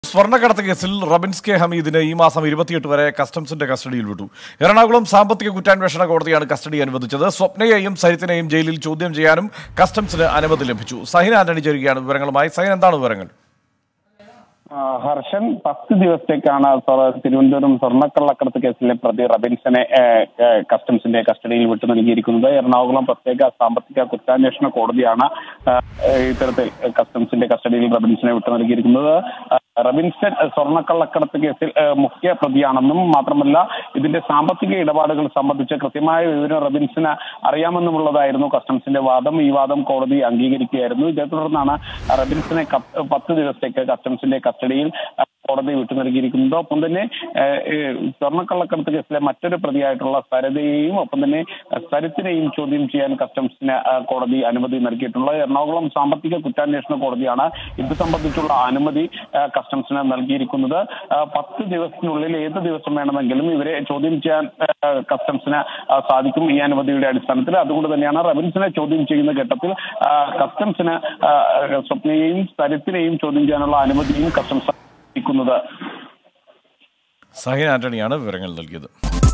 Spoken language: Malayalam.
സ്വർണ്ണക്കടത്ത് കേസിൽ റബിൻസ് കെ ഹമീദിനെ ഈ മാസം ഇരുപത്തിയെട്ട് വരെ കസ്റ്റംസിന്റെ കസ്റ്റഡിയിൽ വിട്ടു എറണാകുളം സാമ്പത്തിക കുറ്റാന്വേഷണ കോടതിയാണ് കസ്റ്റഡി അനുവദിച്ചത് സ്വപ്നയെയും സരിത്തിനെയും ജയിലിൽ ചോദ്യം ചെയ്യാനും കസ്റ്റംസിന് അനുമതി ലഭിച്ചു സഹിൻ ആന്റണി ചേരുകയാണ് വിവരങ്ങളുമായി സഹിൻ എന്താണ് വിവരങ്ങൾ ആ, ഹർഷൻ പത്ത് ദിവസത്തേക്കാണ് സ്വ- തിരുവനന്തപുരം സ്വർണ്ണക്കള്ളക്കടത്ത് കേസിലെ പ്രതി റബിൻസനെ ഏ, ഏ, കസ്റ്റംസിന്റെ കസ്റ്റഡിയിൽ വിട്ടു നൽകിയിരിക്കുന്നത് എറണാകുളം പ്രത്യേക സാമ്പത്തിക കുറ്റാന്വേഷണ കോടതിയാണ് ആ, ഇത്തരത്തിൽ കസ്റ്റംസിന്റെ കസ്റ്റഡിയിൽ റബിൻസിനെ വിട്ടു നൽകിയിരിക്കുന്നത് ആ, റബിൻസൺ സ്വർണ്ണക്കള്ളക്കടത്ത് കേസിൽ ഏ, മുഖ്യ പ്രതിയാണെന്നും മാത്രമല്ല ഇതിന്റെ സാമ്പത്തിക ഇടപാടുകൾ സംബന്ധിച്ച് കൃത്യമായ വിവരം റബിൻസിന് അറിയാമെന്നുമുള്ളതായിരുന്നു കസ്റ്റംസിന്റെ വാദം ഈ വാദം കോടതി അംഗീകരിക്കുകയായിരുന്നു ഇതേ തുടർന്നാണ് റബിൻസിനെ കത്ത് പത്ത് ദിവസത്തേക്ക് കസ്റ്റംസിന്റെ കസ്റ്റഡിയിൽ ആ, കോടതി വിട്ടു നൽകിയിരിക്കുന്നത് ഒപ്പം തന്നെ ഏ, ഏ, സ്വർണ്ണക്കള്ളക്കടത്ത് കേസിലെ മറ്റൊരു പ്രതിയായിട്ടുള്ള സരിതയെയും ഒപ്പം തന്നെ സരിത്തിനെയും ചോദ്യം ചെയ്യാൻ കസ്റ്റംസിന് ആ, കോടതി അനുമതി നൽകിയിട്ടുള്ളത് എറണാകുളം സാമ്പത്തിക കുറ്റാന്വേഷണ കോടതിയാണ് ഇത് സംബന്ധിച്ചുള്ള അനുമതി ആ, കസ്റ്റംസിന് നൽകിയിരിക്കുന്നത് ആ, പത്ത് ദിവസത്തിനുള്ളിൽ ഏത് ദിവസം വേണമെങ്കിലും ഇവരെ ചോദ്യം ചെയ്യാൻ ആ, കസ്റ്റംസിന് ആ, സാധിക്കും ഈ അനുമതിയുടെ അടിസ്ഥാനത്തിൽ അതുകൊണ്ട് തന്നെയാണ് റബിൻസിനെ ചോദ്യം ചെയ്യുന്ന ഘട്ടത്തിൽ ആ, കസ്റ്റംസിന് ആ, സ്വപ്നയെയും സരിത്തിനെയും ചോദ്യം ചെയ്യാനുള്ള അനുമതിയും കസ്റ്റംസ് നൽകിയിരിക്കുന്നത് സഹിൻ ആന്റണിയാണ് വിവരങ്ങൾ നൽകിയത്